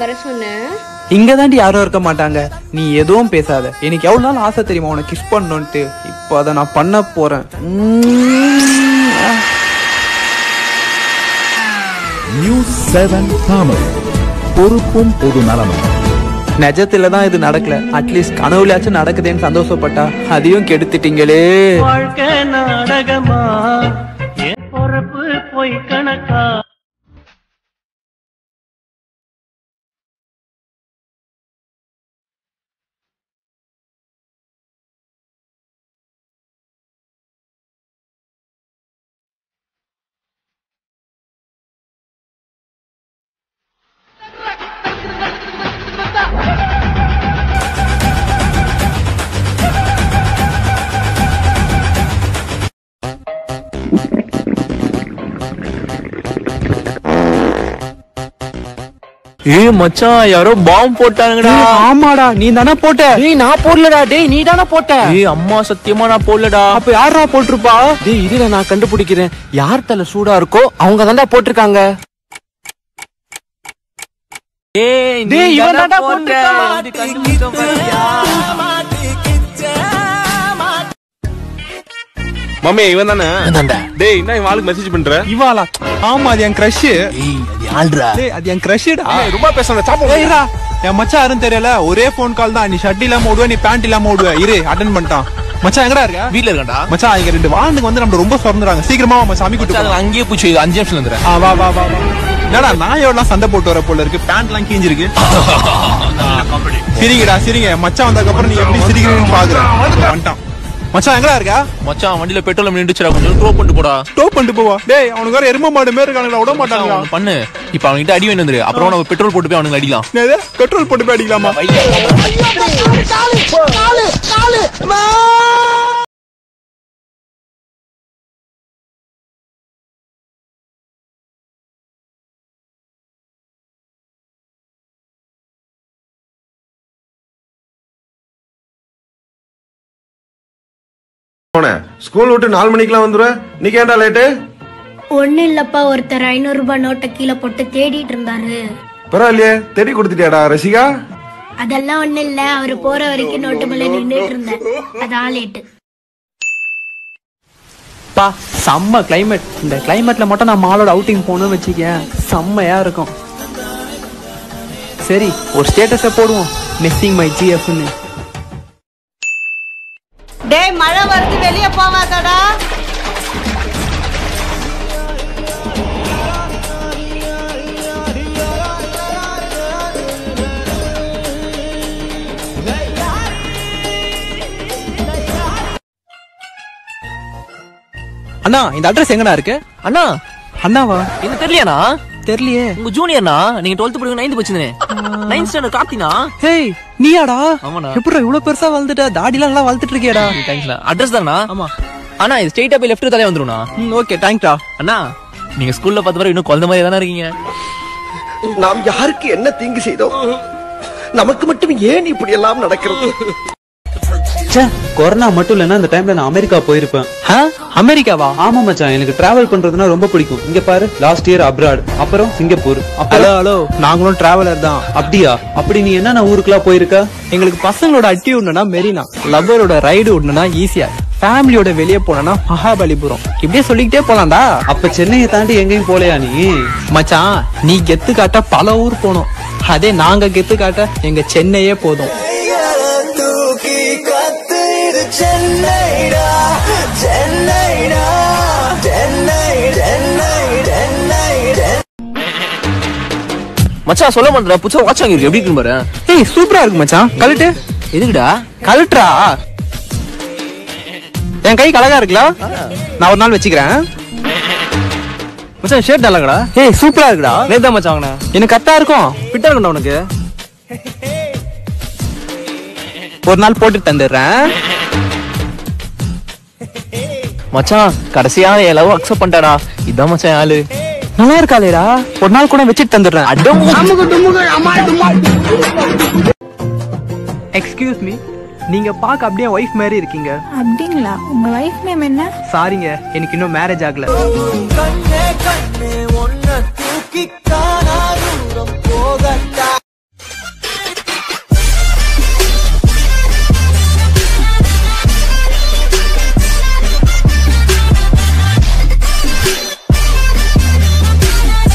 வர சொன்ன இங்க தாண்டி யாரும் இருக்க மாட்டாங்க நீ எதுவும் பேசாத எனக்கு எவ்வளவு நாள் ஆசை தெரியுமா உனக்கு கிஸ் பண்ணணும்ட்டு இப்போ அதை நான் பண்ண போறேன் உம். நியூஸ் செவன் தமிழ் பொறுப்பும் பொது நலமும் நிஜத்துல தான் இது நடக்கல அட்லீஸ்ட் கனவுலயாச்சும் நடக்குதேன்னு சந்தோஷப்பட்டா அதையும் கெடுத்துட்டீங்களே வாழ்க்கை நாடகமா என் பொறப்பு பொய் கணக்கா ஏய் மச்சான் யாரோ பாம்பு போட்டானுங்கடா ஏய், ஆமாடா நீ தானே போட்ட டேய் நான் போடலடா டேய் நீ தானே போட்ட ஏய் அம்மா சத்தியமா நான் போடலடா அப்ப யாரா போட்டிருப்பா டேய் இதுல நான் கண்டுபிடிக்கிறேன் யார் தலை சூடா இருக்கோ அவங்க தான்டா போட்டிருக்காங்க ஏய் டேய், இவன் தான்டா மாமே இவன் தானே தான்டா டேய் என்ன இவன் ஆளுக்கு மெசேஜ் பண்ற இவாளா ஆமா அது என் கிரஷ் ஏய் அது யாழ்றா டேய் அது என் கிரஷ்டா ஏய், ரொம்ப பேசாத சாப்பிடு ஏய்ரா என் மச்சான் யாரும் தெரியல ஒரே ஃபோன் கால் தான் நீ ஷர்ட் இல்லாம ஓடுவ நீ பேண்ட் இல்லாம ஓடுவ இரு அட்டன் பண்ணிட்டான் மச்சான் எங்கடா இருக்க வீட்ல இருக்கடா மச்சான் இங்க ரெண்டு வாண்டுங்க வந்து நம்ம ரொம்ப சொர்ந்துறாங்க சீக்கிரமா வா மச்சான் சாமி கூட்டு மச்சான் அங்கேயே பூச்சி அஞ்சு நிமிஷம் வந்துடுறேன் ஆ வா வா வா வா என்னடா நாயோடலாம் சண்டை போட்டு வர போல இருக்கு பேண்ட் எல்லாம் கீஞ்சிருக்கு சிரிங்கடா சிரிங்க மச்சான் வந்ததுக்கு அப்புறம் நீ எப்படி சிரிக்கிறீங்கன்னு பாக்குறேன் வந்துட்டான் மச்சான் எங்கடா இருக்கா மச்சான் வண்டியில பெட்ரோல் நின்றுச்சுடா கொஞ்சம் த்ரோ பண்ணிட்டு போடா ஸ்டோப் பண்ணிட்டு போவா டேய் அவனுக்கு வேற எரும மாடு மாரி இருக்கானுங்களா விட மச்சான், மாட்டாங்களா ஒண்ணு பண்ணு இப்ப அவன்கிட்ட அடி வேணும் வந்துரு அப்புறம் நம்ம பெட்ரோல் போட்டு போய் அவனுக்கு அடிக்கலாம் என்னது பெட்ரோல் போட்டு போய் அடிக்கலாமா போனேன் ஸ்கூல் விட்டு நாலு மணிக்கெல்லாம் வந்துருவேன் நீ ஏன்டா லேட்டு ஒண்ணு இல்லப்பா ஒருத்தர் ஐநூறு ரூபாய் நோட்டை கீழே போட்டு தேடிட்டு இருந்தாரு பரவாயில்லையே தேடி கொடுத்துட்டியாடா ரசிகா அதெல்லாம் ஒண்ணு இல்ல அவரு போற வரைக்கும் நோட்டு மேல நின்னுட்டு இருந்தேன் அதான் லேட்டு பா செம்ம கிளைமேட் இந்த கிளைமேட்ல மட்டும் நான் மாலோட அவுட்டிங் போகணும்னு வச்சுக்கேன் செம்மையா இருக்கும் சரி ஒரு ஸ்டேட்டஸை போடுவோம் மிஸ்ஸிங் மை ஜிஎஃப்னு டேய் மழை வருது வெளிய போவாதடா அண்ணா இந்த அட்ரஸ் எங்கடா இருக்கு அண்ணா அண்ணாவா என்ன தெரியலையாண்ணா தெரியலையே உங்க ஜூனியர்னா நீங்க டுவெல்த் படிக்கும் நைன்த் படிச்சிருந்தேன் நைன்த் ஸ்டாண்டர்ட் கார்த்தினா ஹேய் நீயாடா ஆமாண்ணா. எப்படா இவ்வளவு பெருசா வளர்ந்துட்ட தாடிலாம் நல்லா வளர்த்துட்டு இருக்கியாடா தேங்க்ஸ்ண்ணா அட்ரஸ் தானா ஆமா அண்ணா இது ஸ்ட்ரெயிட்டா போய் லெஃப்ட் தலையே வந்துரும்ண்ணா ம் ஓகே தேங்க்டா அண்ணா நீங்க ஸ்கூல்ல பார்த்த வரை இன்னும் குழந்தை மாதிரி தானே இருக்கீங்க நாம் யாருக்கு என்ன தீங்கு செய்தோம் நமக்கு மட்டும் ஏன் இப்படி எல்லாம் நடக்கிறது கொரோனா மட்டும் இல்லைன்னா அந்த டைம்ல நான் அமெரிக்கா போயிருப்பேன் ஆ அமெரிக்காவா ஆமா மச்சான் எனக்கு டிராவல் பண்றதுனா ரொம்ப பிடிக்கும் இங்க பாரு லாஸ்ட் இயர் அப்ராட் அப்புறம் சிங்கப்பூர் ஹலோ அப்புறம் ஹலோ நாங்களும் டிராவலர் தான் அப்படியா அப்படி நீ என்னென்ன ஊருக்குலாம் போயிருக்க எங்களுக்கு பசங்களோட அட்டி விடணும்னா மெரினா லவ்வரோட ரைடு விடணும்னா ஈஸியா ஃபேமிலியோட வெளியே போனோம்னா மகாபலிபுரம் இப்படியே சொல்லிக்கிட்டே போலாம்டா அப்ப சென்னையை தாண்டி எங்கேயும் போலையா நீ மச்சான் நீ கெத்து காட்ட பல ஊர் போனோம் அதே நாங்க கெத்து காட்ட எங்க சென்னையே போதும் மச்சான் சொல்ல மாட்டேன் புதுசா வாட்ச் வாங்கிருக்கு எப்படி இருக்கு பாரு ஏய் சூப்பரா இருக்கு மச்சான் கழட்டு எதுக்குடா கழட்டுறா என் கை அழகா இருக்குல்ல நான் ஒரு நாள் வச்சுக்கிறேன் மச்சான் ஷர்ட் நல்லாங்கடா ஏய் சூப்பரா இருக்குடா நேதா மச்சான் வாங்கினேன் எனக்கு கரெக்டா இருக்கும் ஃபிட்டா இருக்கும்டா உனக்கு ஒரு நாள் போட்டு தந்துடுறேன் மச்சான் கடைசியா என் லவ் அக்செப்ட் பண்ணிட்டாடா இதான் மச்சான் ஆளு நல்லா இருக்காளேடா ஒரு நாள் கூட வச்சுட்டு தந்துடுறேன் எக்ஸ்கியூஸ் மீ நீங்க பார்க்க அப்படியே ஒய்ஃப் மாதிரி இருக்கீங்க அப்படிங்களா உங்க வைஃப் நேம் என்ன சாரிங்க எனக்கு இன்னும் மேரேஜ் ஆகல கண்ணே கண்ணே ஒன்ன தூக்கி